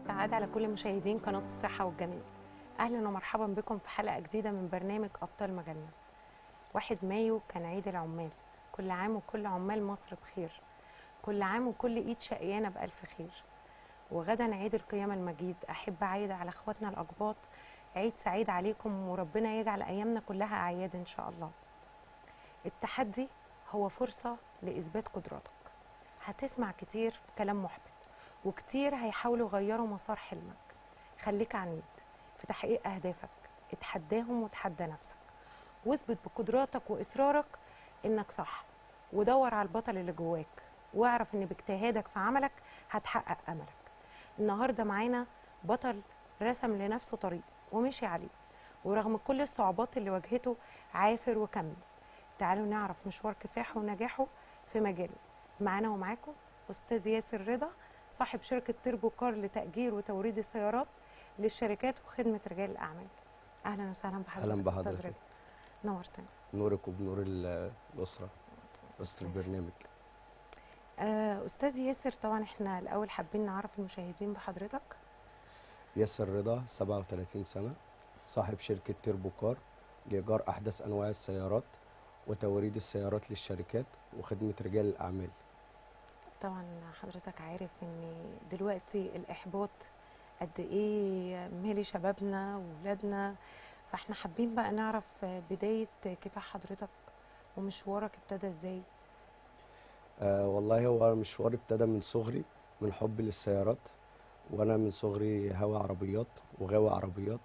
السعادة على كل مشاهدين قناة الصحة والجمال أهلا ومرحبا بكم في حلقة جديدة من برنامج أبطال مجالنا واحد مايو كان عيد العمال كل عام وكل عمال مصر بخير كل عام وكل إيد شقيانة بألف خير وغدا عيد القيامة المجيد أحب أعيد على إخواتنا الأقباط عيد سعيد عليكم وربنا يجعل أيامنا كلها أعياد إن شاء الله التحدي هو فرصة لإثبات قدراتك هتسمع كتير كلام محبط وكتير هيحاولوا يغيروا مسار حلمك خليك عنيد في تحقيق أهدافك اتحداهم وتحدى نفسك واثبت بقدراتك وإصرارك إنك صح ودور على البطل اللي جواك واعرف إن باجتهادك في عملك هتحقق أملك النهاردة معانا بطل رسم لنفسه طريق ومشي عليه ورغم كل الصعوبات اللي واجهته عافر وكمل تعالوا نعرف مشوار كفاحه ونجاحه في مجاله معانا ومعاكم أستاذ ياسر رضا صاحب شركة تربو كار لتأجير وتوريد السيارات للشركات وخدمة رجال الأعمال أهلا وسهلا بحضرتك أهلا أستاذ بحضرتك. رضا نورتني نورك وبنور ال- الأسرة أسرة البرنامج آه، أستاذ ياسر طبعا احنا الأول حابين نعرف المشاهدين بحضرتك ياسر رضا 37 سنة صاحب شركة تيربو كار لإيجار أحدث أنواع السيارات وتوريد السيارات للشركات وخدمة رجال الأعمال طبعا حضرتك عارف ان دلوقتي الإحباط قد إيه مالي شبابنا وولادنا فاحنا حابين بقى نعرف آه، بداية كفاح حضرتك ومشوارك ابتدى ازاي آه والله هو مشواري ابتدى من صغري من حب للسيارات وأنا من صغري هاوي عربيات وغاوي عربيات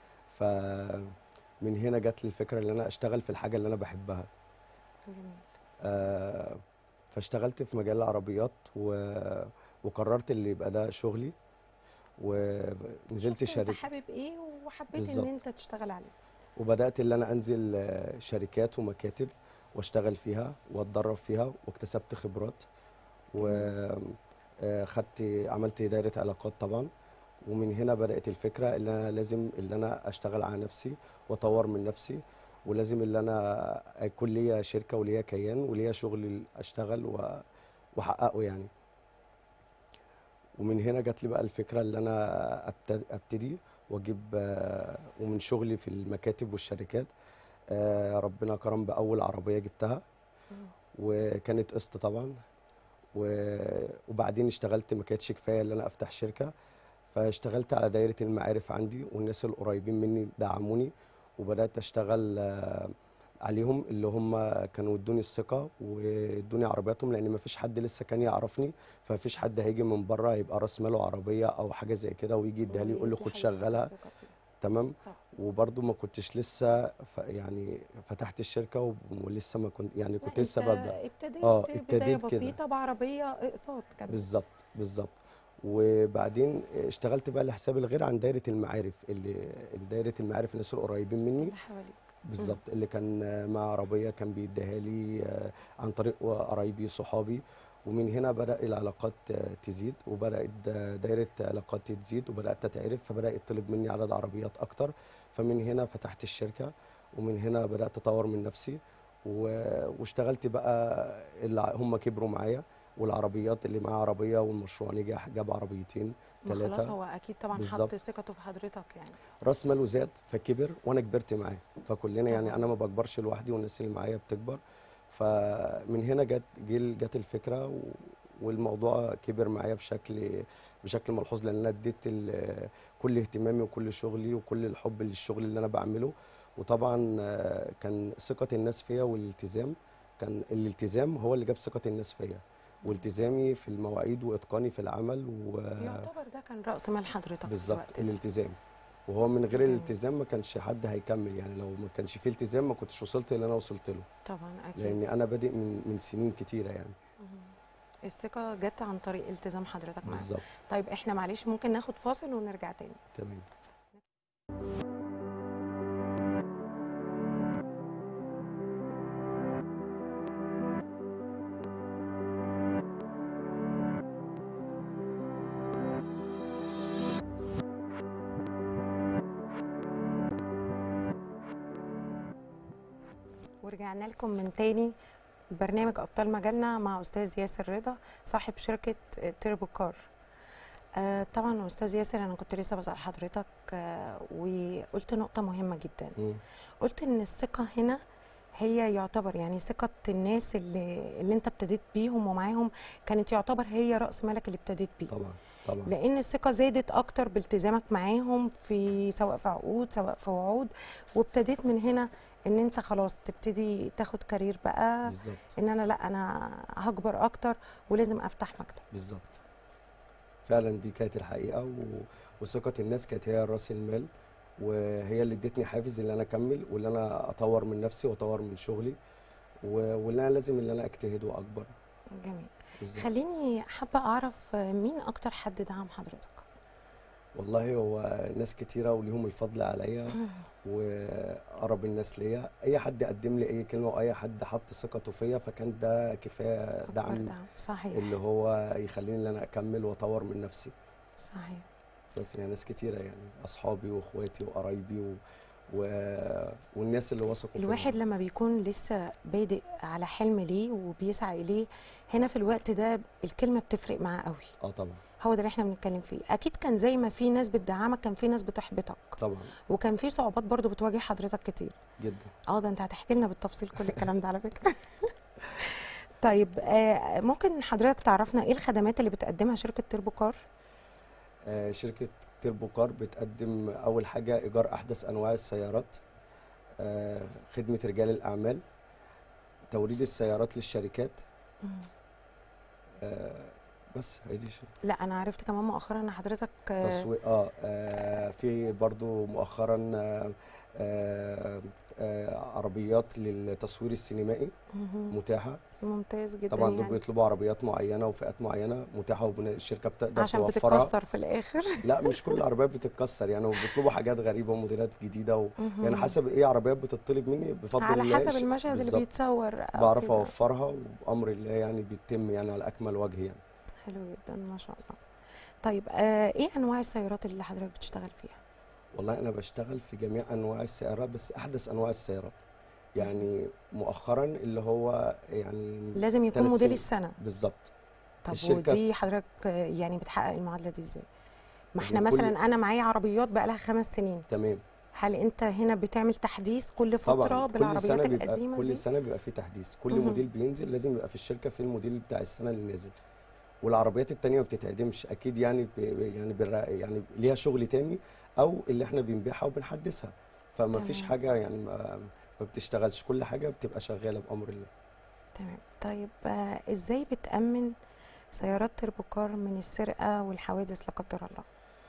فمن هنا جات لي الفكرة إن أنا أشتغل في الحاجة اللي أنا بحبها جميل آه، فاشتغلت في مجال العربيات و... وقررت اللي يبقى ده شغلي ونزلت شوف انت شركة حابب ايه وحبيت بالظبط. ان انت تشتغل عليه وبدأت اللي أنا أنزل آه، شركات ومكاتب واشتغل فيها واتدرب فيها واكتسبت خبرات وخدت عملت دايرة علاقات طبعا ومن هنا بدأت الفكرة اللي أنا لازم اللي أنا أشتغل على نفسي وأطور من نفسي ولازم اللي أنا يكون ليا شركة وليا كيان وليا شغل أشتغل و- وأحققه يعني ومن هنا جات لي بقى الفكرة اللي أنا أبتدي, أبتدي وأجيب آه، ومن شغلي في المكاتب والشركات آه، ربنا كرم بأول عربية جبتها مم. وكانت قسط طبعا و- وبعدين اشتغلت ما كانتش كفايه ان انا افتح شركه فاشتغلت على دايره المعارف عندي والناس القريبين مني دعموني وبدات اشتغل آه، عليهم اللي هم كانوا ادوني الثقه وادوني عربياتهم لان ما فيش حد لسه كان يعرفني فما فيش حد هيجي من بره يبقى راس ماله عربيه او حاجه زي كده ويجي يديها لي يقول لي دي خد حقيقة شغلها الثقة فيك. تمام طبعا. وبرضو ما كنتش لسه ف يعني فتحت الشركه و- ولسه ما كنت يعني كنت لا، لسه انت ببدا ابتديت آه، بداية ابتديت كده. بسيطة بعربية اقساط كمان بالظبط بالظبط وبعدين اشتغلت بقى لحساب الغير عن دايره المعارف اللي دايره المعارف الناس القريبين مني اللي حواليك بالظبط اللي كان مع عربيه كان بيديها لي آه، عن طريق قرايبي صحابي ومن هنا بدا العلاقات آه، تزيد وبدات دا- دايره علاقاتي تزيد وبدات اتعرف فبدا يطلب مني عدد عربيات اكتر فمن هنا فتحت الشركه ومن هنا بدات اطور من نفسي و- واشتغلت بقى اللي هم كبروا معايا والعربيات اللي معاه عربيه والمشروع نجح جاب عربيتين ما خلاص ثلاثه هو اكيد طبعا حط بالظبط. ثقته في حضرتك يعني راس ماله زاد فكبر وانا كبرت معاه فكلنا يعني طبعاً. انا ما بكبرش لوحدي والناس اللي معايا بتكبر فمن هنا جت جيل جت الفكره و- والموضوع كبر معايا بشكل بشكل ملحوظ لان انا اديت ال- كل اهتمامي وكل شغلي وكل الحب للشغل اللي انا بعمله وطبعا آه، كان ثقه الناس فيا والالتزام كان الالتزام هو اللي جاب ثقه الناس فيا والتزامي في المواعيد واتقاني في العمل و... يعتبر ده كان رأس مال حضرتك في بالظبط الوقت ده. الالتزام وهو من غير جميل. الالتزام ما كانش حد هيكمل يعني لو ما كانش فيه التزام ما كنتش وصلت اللي انا وصلت له طبعا اكيد لان انا بادئ من من سنين كتيره يعني مهم. الثقة جت عن طريق التزام حضرتك معانا بالظبط طيب احنا معلش ممكن ناخد فاصل ونرجع تاني تمام ورجعنا لكم من تاني برنامج ابطال مجالنا مع استاذ ياسر رضا صاحب شركه تيربو كار آه طبعا استاذ ياسر انا كنت لسه بسال حضرتك آه وقلت نقطه مهمه جدا مم. قلت ان الثقه هنا هي يعتبر يعني ثقه الناس اللي اللي انت ابتديت بيهم ومعاهم كانت يعتبر هي راس مالك اللي ابتديت بيه طبعا طبعا لان الثقه زادت اكتر بالتزامك معاهم في سواء في عقود سواء في وعود وابتديت من هنا ان انت خلاص تبتدي تاخد كارير بقى بالظبط ان انا لا انا هكبر اكتر ولازم افتح مكتب بالظبط فعلا دي كانت الحقيقه و... وثقه الناس كانت هي راس المال وهي اللي ادتني حافز ان انا اكمل واللي انا اطور من نفسي واطور من شغلي و... واللي انا لازم ان انا اجتهد واكبر جميل بالظبط خليني حابه اعرف مين اكتر حد دعم حضرتك والله هو ناس كتيره وليهم الفضل عليا واقرب الناس ليا اي حد قدم لي اي كلمه واي حد حط ثقته فيا فكان ده كفايه أكبر دعم دعم صحيح اللي هو يخليني ان انا اكمل واطور من نفسي صحيح بس يعني ناس كتيره يعني اصحابي واخواتي وقرايبي و... و... والناس اللي وثقوا فيا. الواحد لما بيكون لسه بادئ على حلم ليه وبيسعى اليه هنا في الوقت ده الكلمه بتفرق معاه قوي اه طبعا هو ده اللي احنا بنتكلم فيه اكيد كان زي ما في ناس بتدعمك كان في ناس بتحبطك طبعا وكان في صعوبات برضو بتواجه حضرتك كتير جدا اه ده انت هتحكي لنا بالتفصيل كل الكلام ده على فكره طيب آه ممكن حضرتك تعرفنا ايه الخدمات اللي بتقدمها شركه تربوكار آه شركه تيربوكار بتقدم اول حاجه ايجار احدث انواع السيارات آه خدمه رجال الاعمال توريد السيارات للشركات آه بس هي دي شيء. لا انا عرفت كمان مؤخرا ان حضرتك آه، تسويق آه, اه في برضو مؤخرا آه آه آه عربيات للتصوير السينمائي مهم. متاحه ممتاز جدا طبعا دول يعني بيطلبوا عربيات معينه وفئات معينه متاحه والشركه بتقدر عشان توفرها بتتكسر في الاخر لا مش كل العربيات بتتكسر يعني وبيطلبوا حاجات غريبه وموديلات جديده و... مهم. يعني حسب ايه عربيات بتطلب مني بفضل على الله حسب ش- المشهد اللي بالظبط. بيتصور أو بعرف كده. اوفرها وبامر الله يعني بيتم يعني على اكمل وجه يعني حلو جدا ما شاء الله طيب آه ايه انواع السيارات اللي حضرتك بتشتغل فيها والله انا بشتغل في جميع انواع السيارات بس احدث انواع السيارات يعني مؤخرا اللي هو يعني لازم يكون ثلاث موديل سنين. السنه بالظبط طب الشركة- ودي حضرتك آه، يعني بتحقق المعادله دي ازاي ما احنا إحنا كل- مثلا انا معايا عربيات بقى لها خمس سنين تمام هل انت هنا بتعمل تحديث كل فتره طبعا كل بالعربيات سنه بيبقى القديمه كل دي سنه بيبقى فيه تحديث كل مهم. موديل بينزل لازم يبقى في الشركه في الموديل بتاع السنه اللي نازل والعربيات التانية ما بتتعدمش اكيد يعني ب... يعني بالر... يعني ليها شغل تاني او اللي احنا بنبيعها وبنحدثها فما فيش تمام. حاجه يعني ما... ما بتشتغلش كل حاجه بتبقى شغاله بامر الله تمام طيب آه ازاي بتامن سيارات تربوكار من السرقه والحوادث لا قدر الله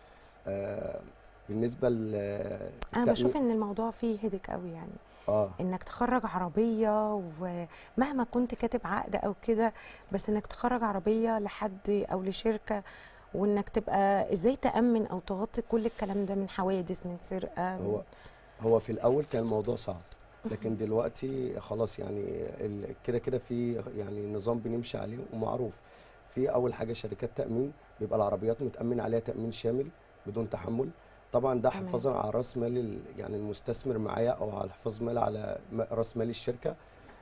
آه بالنسبه ل انا بشوف ان الموضوع فيه هدك قوي يعني اه انك تخرج عربيه ومهما كنت كاتب عقد او كده بس انك تخرج عربيه لحد او لشركه وانك تبقى ازاي تامن او تغطي كل الكلام ده من حوادث من سرقه من هو هو في الاول كان الموضوع صعب لكن دلوقتي خلاص يعني ال- كده كده في يعني نظام بنمشي عليه ومعروف في اول حاجه شركات تامين بيبقى العربيات متامن عليها تامين شامل بدون تحمل طبعا ده تمام. حفاظا على راس مال ال- يعني المستثمر معايا او على حفاظ مال على م- راس مال الشركه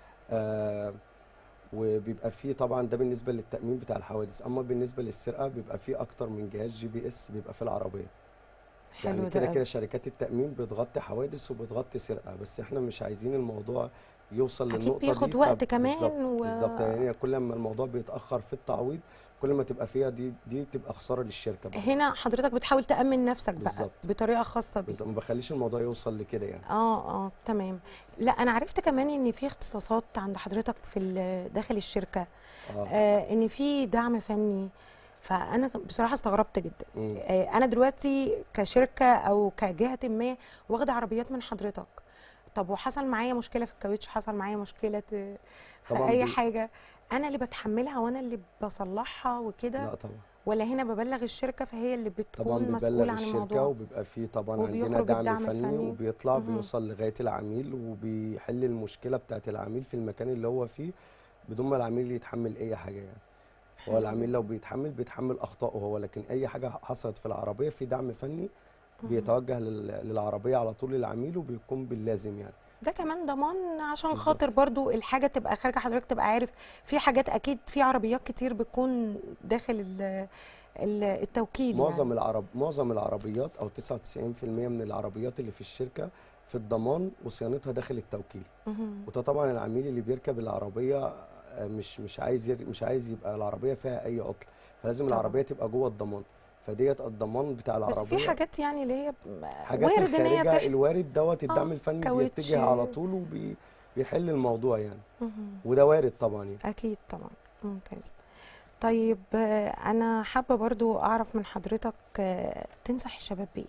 آه وبيبقى فيه طبعا ده بالنسبه للتامين بتاع الحوادث اما بالنسبه للسرقه بيبقى فيه اكتر من جهاز جي بي اس بيبقى في العربيه حلو يعني ده كده قوي. كده شركات التأمين بتغطي حوادث وبتغطي سرقة بس احنا مش عايزين الموضوع يوصل أكيد للنقطة بياخد دي وقت فب- كمان بالظبط و- بالظبط يعني كل ما الموضوع بيتأخر في التعويض كل ما تبقى فيها دي دي بتبقى خسارة للشركة بقى هنا حضرتك بتحاول تامن نفسك بقى بالظبط. بطريقه خاصه بيك بالظبط ما بخليش الموضوع يوصل لكده يعني اه اه تمام لا انا عرفت كمان ان في اختصاصات عند حضرتك في ال- داخل الشركه اه آه ان في دعم فني فانا بصراحه استغربت جدا مم. آه انا دلوقتي كشركه او كجهه ما واخده عربيات من حضرتك طب وحصل معايا مشكله في الكاوتش حصل معايا مشكله آه، في طبعاً اي بي- حاجه انا اللي بتحملها وانا اللي بصلحها وكده لا طبعا ولا هنا ببلغ الشركه فهي اللي طبعا بتكون مسؤوله بيبلغ عن الشركة الموضوع وبيبقى فيه طبعا عندنا وبيخرج دعم الدعم فني الفني. وبيطلع مهم. بيوصل لغاية العميل وبيحل المشكلة بتاعت العميل في المكان اللي هو فيه بدون ما العميل يتحمل أي حاجة يعني هو حلو العميل لو جداً. بيتحمل بيتحمل اخطائه هو لكن اي حاجه حصلت في العربيه في دعم فني مهم. بيتوجه لل- للعربيه على طول للعميل وبيقوم باللازم يعني ده كمان ضمان عشان بالظبط. خاطر برضو الحاجه تبقى خارجه حضرتك تبقى عارف في حاجات اكيد في عربيات كتير بتكون داخل ال- ال- التوكيل معظم يعني. العرب معظم العربيات او 99% من العربيات اللي في الشركه في الضمان وصيانتها داخل التوكيل مهم. وده طبعا العميل اللي بيركب العربيه آه، مش مش عايز ير- مش عايز يبقى العربيه فيها اي عطل فلازم طبعاً. العربيه تبقى جوه الضمان فديت الضمان بتاع بس العربيه في حاجات يعني اللي هي ب- حاجات وارد ان هي الخارجه تحصل الوارد دوت الدعم آه، الفني كاوتش. بيتجه على طول وبيحل الموضوع يعني مهم. وده وارد طبعا يعني اكيد طبعا ممتاز طيب آه، انا حابه برضو اعرف من حضرتك آه، تنصح الشباب بايه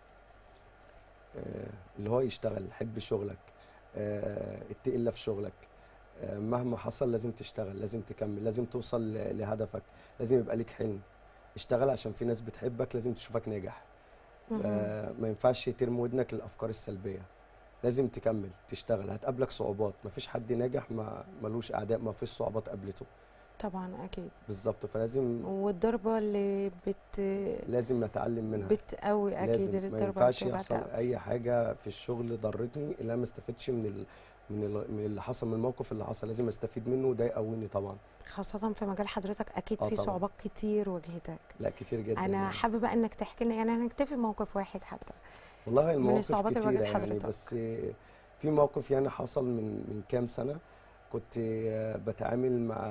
آه، اللي هو يشتغل حب شغلك آه، اتقي الله في شغلك آه، مهما حصل لازم تشتغل لازم تكمل لازم توصل ل- لهدفك لازم يبقى ليك حلم اشتغل عشان في ناس بتحبك لازم تشوفك ناجح مهم. آه، ما ينفعش ترمي ودنك للافكار السلبيه لازم تكمل تشتغل هتقابلك صعوبات مفيش حد ناجح ما ملوش اعداء ما فيش صعوبات قابلته طبعا اكيد بالظبط فلازم والضربه اللي بت لازم نتعلم منها بتقوي اكيد لازم الضربه ما ينفعش بتبقى يحصل تقوي. اي حاجه في الشغل ضرتني اللي انا ما استفدتش من ال... من ال... من اللي حصل من الموقف اللي حصل لازم استفيد منه وده يقويني طبعا خاصه في مجال حضرتك اكيد آه في طبعاً. صعوبات كتير واجهتك لا كتير جدا انا يعني. حابه انك تحكي لنا يعني هنكتفي بموقف واحد حتى والله المواقف الصعوبات اللي كتيرة واجهت يعني حضرتك. بس في موقف يعني حصل من من كام سنة كنت بتعامل مع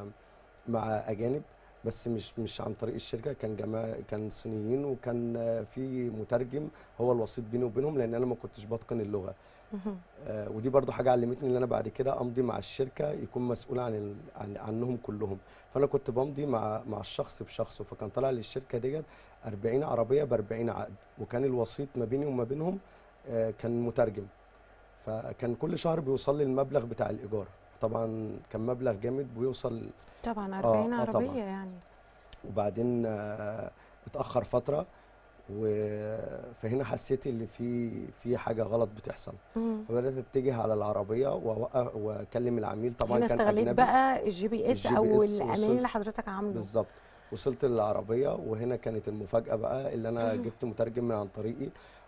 مع أجانب بس مش مش عن طريق الشركة كان جماعة كان صينيين وكان في مترجم هو الوسيط بيني وبينهم لأن أنا ما كنتش بتقن اللغة مهم. آه، ودي برضو حاجة علمتني ان انا بعد كده امضي مع الشركة يكون مسؤول عن, ال... عن عنهم كلهم فانا كنت بمضي مع مع الشخص بشخصه فكان طالع للشركة ديت 40 عربية ب 40 عقد وكان الوسيط ما بيني وما بينهم آه، كان مترجم فكان كل شهر بيوصل لي المبلغ بتاع الايجار طبعا كان مبلغ جامد بيوصل طبعا آه، 40 آه عربيه طبعاً. يعني وبعدين آه، اتاخر فترة و... فهنا حسيت ان في في حاجة غلط بتحصل مم. فبدات اتجه على العربيه واوقف واكلم العميل طبعا هنا كان استغليت اجنبي بقى الجي بي اس الجي بي او إس الامان وصلت- اللي حضرتك عامله بالظبط وصلت للعربيه وهنا كانت المفاجاه بقى اللي انا مم. جبت مترجم من عن طريقي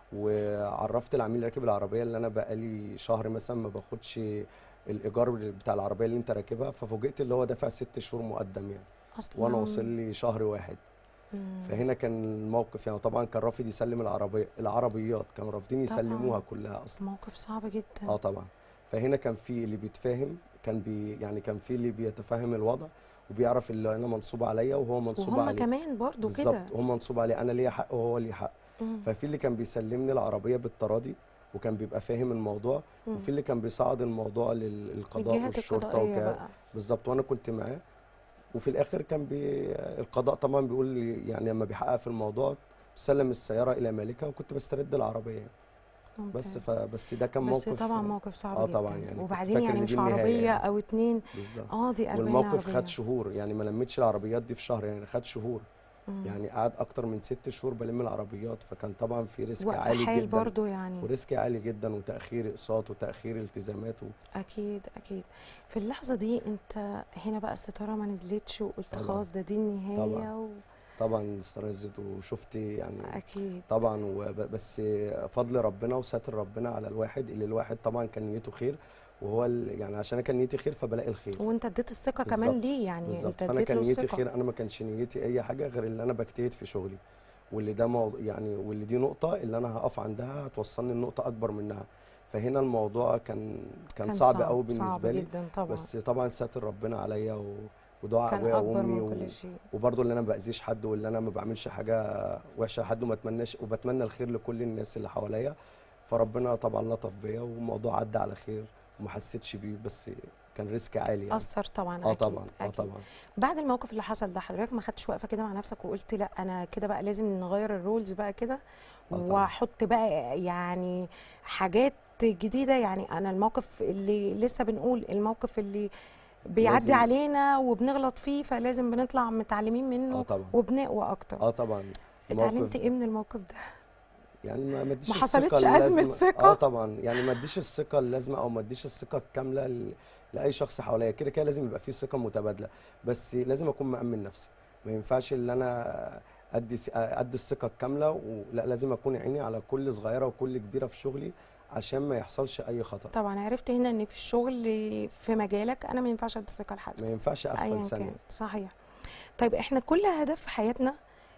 وعرفت العميل راكب العربيه اللي انا بقالي شهر مثلا ما باخدش الايجار بتاع العربيه اللي انت راكبها ففوجئت اللي هو دافع ست شهور مقدم يعني اصلا وانا وصل لي شهر واحد مم. فهنا كان الموقف يعني طبعا كان رافض يسلم العربيه العربيات كانوا رافضين طبعاً. يسلموها كلها اصلا موقف صعب جدا اه طبعا فهنا كان في اللي بيتفاهم كان بي يعني كان في اللي بيتفهم الوضع وبيعرف اللي انا منصوب عليا وهو منصوب وهم عليه كمان برضو كده بالظبط هو منصوب عليه انا ليا حق وهو ليه حق مم. ففي اللي كان بيسلمني العربيه بالتراضي وكان بيبقى فاهم الموضوع مم. وفي اللي كان بيصعد الموضوع للقضاء الجهات والشرطه القضائيه وكده بقى بالظبط وانا كنت معاه وفي الاخر كان بي القضاء طبعا بيقول لي يعني لما بيحقق في الموضوع تسلم السياره الى مالكها وكنت بسترد العربيه يعني. بس ممتاز. فبس ده كان بس موقف طبعا موقف صعب آه جدا طبعا يعني كنت وبعدين فاكر يعني إن مش دي النهاية عربيه يعني. او اتنين بالظبط اه دي 40 والموقف عربيه خد شهور يعني ما لمتش العربيات دي في شهر يعني خد شهور مم. يعني قعد اكتر من ست شهور بلم العربيات فكان طبعا في ريسك وقف عالي حال جدا برضو يعني وريسك عالي جدا وتاخير اقساط وتاخير التزامات و- اكيد اكيد في اللحظه دي انت هنا بقى الستاره ما نزلتش وقلت طبعاً. خلاص ده دي النهايه طبعاً. طبعا استرزت وشفت يعني واكيد طبعا وب- بس فضل ربنا وستر ربنا على الواحد اللي الواحد طبعا كان نيته خير وهو ال- يعني عشان انا كان نيتي خير فبلاقي الخير وانت اديت الثقه كمان بالظبط. ليه يعني بالظبط انت فانا اديت كان له نيتي الثقه خير انا ما كانش نيتي اي حاجه غير اللي انا بجتهد في شغلي واللي ده موضوع يعني واللي دي نقطه اللي انا هقف عندها هتوصلني لنقطه اكبر منها فهنا الموضوع كان كان, صعب قوي بالنسبه صعب لي جدا طبعا بس طبعا ساتر ربنا عليا و... ودعاء كان ابويا اكبر وامي من و... كل شيء وبرضه اللي انا ما باذيش حد واللي انا ما بعملش حاجه وحشه لحد وما اتمناش وبتمنى الخير لكل الناس اللي حواليا فربنا طبعا لطف بيا والموضوع عدى على خير وما حسيتش بيه بس كان ريسك عالي يعني اثر طبعا اه أكيد طبعا اه أكيد. طبعا بعد الموقف اللي حصل ده حضرتك ما خدتش وقفه كده مع نفسك وقلت لا انا كده بقى لازم نغير الرولز بقى كده آه طبعاً. واحط بقى يعني حاجات جديده يعني انا الموقف اللي لسه بنقول الموقف اللي بيعدي لازم- علينا وبنغلط فيه فلازم بنطلع متعلمين اه منه طبعا وبنقوى اكتر اه طبعا اتعلمت الموقف- ايه من الموقف ده يعني ما ما اديش ما الثقة حصلتش أزمة اللازمة- ثقة؟ اه طبعا يعني ما اديش الثقه اللازمه او ما اديش الثقه الكامله ل- لاي شخص حواليا كده كده لازم يبقى في ثقه متبادله بس لازم اكون مأمن نفسي ما ينفعش ان انا ادي س- ادي الثقه الكامله ولا لازم اكون عيني على كل صغيره وكل كبيره في شغلي عشان ما يحصلش اي خطر طبعا عرفت هنا ان في الشغل في مجالك انا ما ينفعش ادي ثقه لحد ما ينفعش ايا اغفل ثانيه كان صحيح طيب احنا كل هدف في حياتنا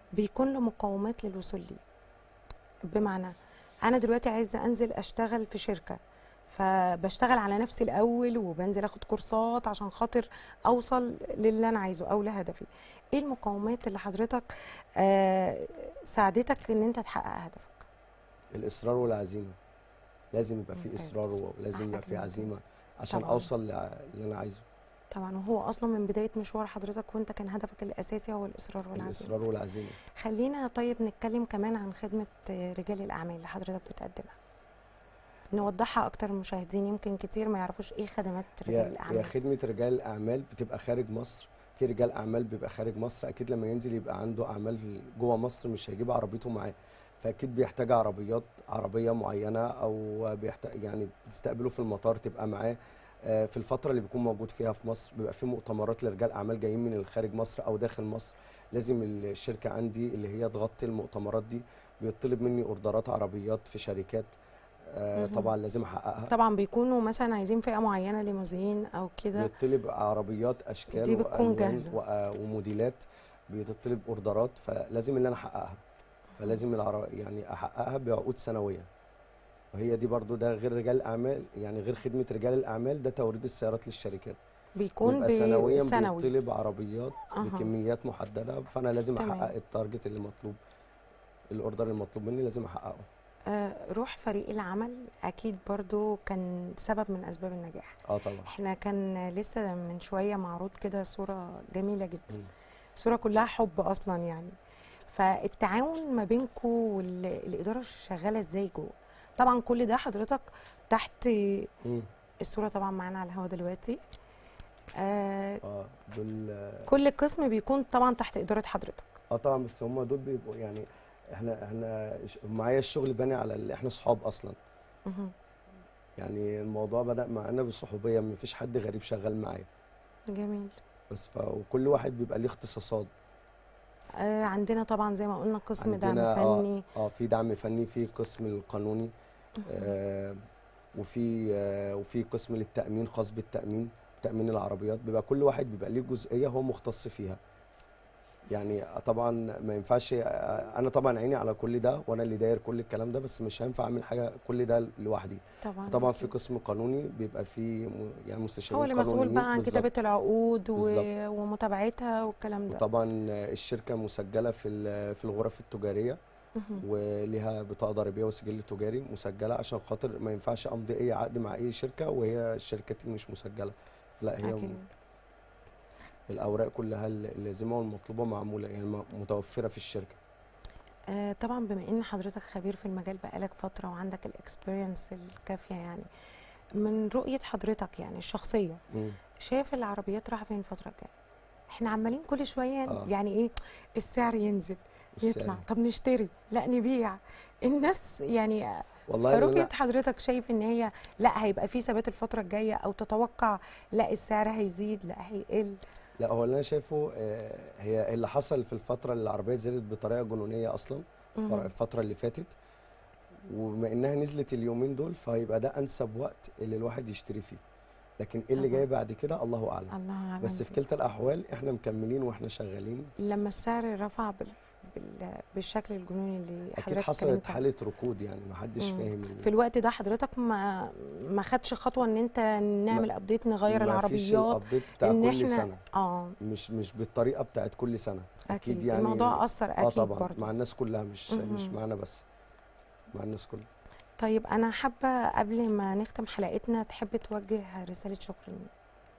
بيكون له مقومات للوصول ليه بمعنى انا دلوقتي عايزه انزل اشتغل في شركه فبشتغل على نفسي الاول وبنزل اخد كورسات عشان خاطر اوصل للي انا عايزه او لهدفي ايه المقومات اللي حضرتك آه ساعدتك ان انت تحقق هدفك الاصرار والعزيمه لازم يبقى في ممتاز. اصرار ولازم يبقى في أحلى عزيمه عشان طبعاً. اوصل لع- اللي انا عايزه طبعا وهو اصلا من بدايه مشوار حضرتك وانت كان هدفك الاساسي هو الاصرار والعزيمه الاصرار والعزيمه خلينا طيب نتكلم كمان عن خدمه آه، رجال الاعمال اللي حضرتك بتقدمها نوضحها اكتر للمشاهدين يمكن كتير ما يعرفوش ايه خدمات رجال هي هي الاعمال خدمه رجال الاعمال بتبقى خارج مصر في رجال اعمال بيبقى خارج مصر اكيد لما ينزل يبقى عنده اعمال جوه مصر مش هيجيب عربيته معاه فاكيد بيحتاج عربيات عربيه معينه او بيحتاج يعني بتستقبله في المطار تبقى معاه آه، في الفتره اللي بيكون موجود فيها في مصر بيبقى في مؤتمرات لرجال اعمال جايين من الخارج مصر او داخل مصر لازم الشركه عندي اللي هي تغطي المؤتمرات دي بيطلب مني اوردرات عربيات في شركات آه، مهم. طبعا لازم احققها طبعا بيكونوا مثلا عايزين فئه معينه ليموزين او كده بيطلب عربيات اشكال دي بتكون وألوان جاهزة. وأ- وموديلات بتطلب اوردرات فلازم اللي انا احققها فلازم العر... يعني احققها بعقود سنويه وهي دي برضو ده غير رجال الاعمال يعني غير خدمه رجال الاعمال ده توريد السيارات للشركات بيكون بيبقى بي- سنويا سنوي بيطلب عربيات أها. بكميات محدده فانا لازم تمام. احقق التارجت اللي مطلوب الاوردر المطلوب مني لازم احققه آه روح فريق العمل اكيد برضو كان سبب من اسباب النجاح اه طبعا احنا كان لسه من شويه معروض كده صوره جميله جدا مم. صوره كلها حب اصلا يعني فالتعاون ما بينكم والاداره شغاله ازاي جوه طبعا كل ده حضرتك تحت مم. الصوره طبعا معانا على الهوا دلوقتي آه اه دول كل قسم بيكون طبعا تحت اداره حضرتك اه طبعا بس هم دول بيبقوا يعني احنا احنا ش- معايا الشغل باني على اللي احنا صحاب اصلا مهم. يعني الموضوع بدأ معانا بالصحوبية مفيش حد غريب شغال معايا جميل بس ف وكل واحد بيبقى ليه اختصاصات آه عندنا طبعا زي ما قلنا قسم دعم عندنا فني اه في دعم فني في قسم القانوني آه وفي آه وفي قسم للتأمين خاص بالتأمين تأمين العربيات بيبقى كل واحد بيبقى ليه جزئية هو مختص فيها يعني طبعا ما ينفعش آه، انا طبعا عيني على كل ده وانا اللي داير كل الكلام ده بس مش هينفع اعمل حاجه كل ده لوحدي طبعا طبعا في أكيد. قسم قانوني بيبقى فيه م- يعني مستشارين هو اللي مسؤول قانونيين بقى عن بالظبط. كتابة العقود و... بالظبط. ومتابعتها والكلام ده وطبعا الشركه مسجله في ال- في الغرف التجاريه مهم. وليها بطاقه ضريبيه وسجل تجاري مسجله عشان خاطر ما ينفعش امضي اي عقد مع اي شركه وهي الشركه دي مش مسجله لا هي أكيد. الاوراق كلها اللازمه والمطلوبه معموله يعني م- متوفره في الشركه آه طبعا بما ان حضرتك خبير في المجال بقالك فترة وعندك الاكسبيرينس الكافية يعني من رؤية حضرتك يعني الشخصية مم. شايف العربيات رايحة فين الفترة الجاية احنا عمالين كل شوية آه. يعني ايه السعر ينزل يطلع والسعر. طب نشتري لا نبيع الناس يعني والله اللي رؤية أنا- حضرتك شايف ان هي لا هيبقى في ثبات الفترة الجاية او تتوقع لا السعر هيزيد لا هيقل لا هو اللي انا شايفه آه، هي اللي حصل في الفتره اللي العربيه زادت بطريقه جنونيه اصلا مهم. فر- الفتره اللي فاتت وبما انها نزلت اليومين دول فهيبقى ده انسب وقت اللي الواحد يشتري فيه لكن ايه اللي طبعاً. جاي بعد كده الله اعلم الله أعلم بس في بيه. كلتا الاحوال احنا مكملين واحنا شغالين لما السعر رفع بال... بال... بالشكل الجنوني اللي اكيد حضرتك حصلت اتكلمت عنه. حاله ركود يعني ما حدش مم. فاهم ال- في الوقت ده حضرتك ما ما خدش خطوه ان انت نعمل ابديت نغير ما فيش العربيات الابديت بتاع ان كل احنا سنه اه مش مش بالطريقه بتاعت كل سنه اكيد, يعني الموضوع اثر اه اكيد طبعا برضه مع الناس كلها مش مش مهم. معانا بس مع الناس كلها طيب انا حابه قبل ما نختم حلقتنا تحب توجه رساله شكر لمين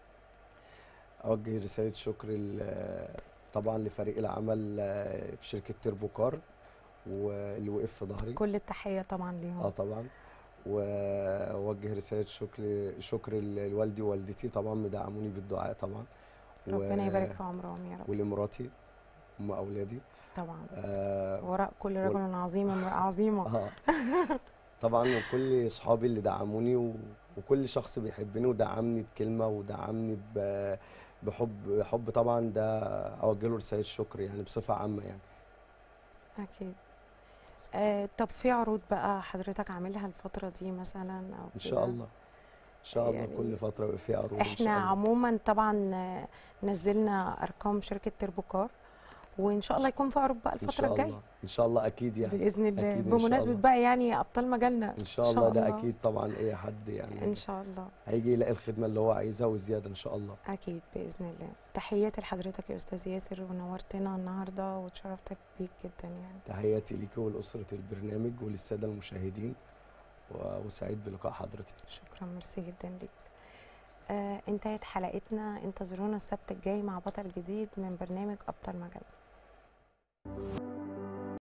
اوجه رساله شكر ل- طبعا لفريق العمل آه، في شركه تيربو كار واللي وقف في ظهري كل التحيه طبعا ليهم اه طبعا واوجه رساله شكر شكر ل- لوالدي ووالدتي طبعا مدعموني بالدعاء طبعا و- ربنا يبارك في عمرهم يا رب ولمراتي ام اولادي طبعا آه وراء كل رجل عظيم امراه عظيمه آه. طبعا وكل اصحابي اللي دعموني و... وكل شخص بيحبني ودعمني بكلمه ودعمني ب... بحب حب طبعا ده اوجه له رساله شكر يعني بصفه عامه يعني اكيد آه طب في عروض بقى حضرتك عاملها الفتره دي مثلا او ان كده؟ شاء الله ان شاء الله يعني كل فتره يبقى في عروض ان احنا شاء الله عموما طبعا آه، نزلنا ارقام شركه تربوكار وان شاء الله يكون في عروض بقى ان الفتره شاء الجايه الله ان شاء الله اكيد يعني باذن الله أكيد إن شاء بمناسبه الله. بقى يعني ابطال مجالنا ان شاء الله ده اكيد طبعا اي حد يعني ان شاء الله هيجي يلاقي الخدمه اللي هو عايزها وزياده ان شاء الله اكيد باذن الله تحياتي لحضرتك يا استاذ ياسر ونورتنا النهارده واتشرفت بيك جدا يعني تحياتي ليكي ولاسره البرنامج وللساده المشاهدين و- وسعيد بلقاء حضرتك شكرا ميرسي جدا ليك آه انتهت حلقتنا انتظرونا السبت الجاي مع بطل جديد من برنامج ابطال مجالنا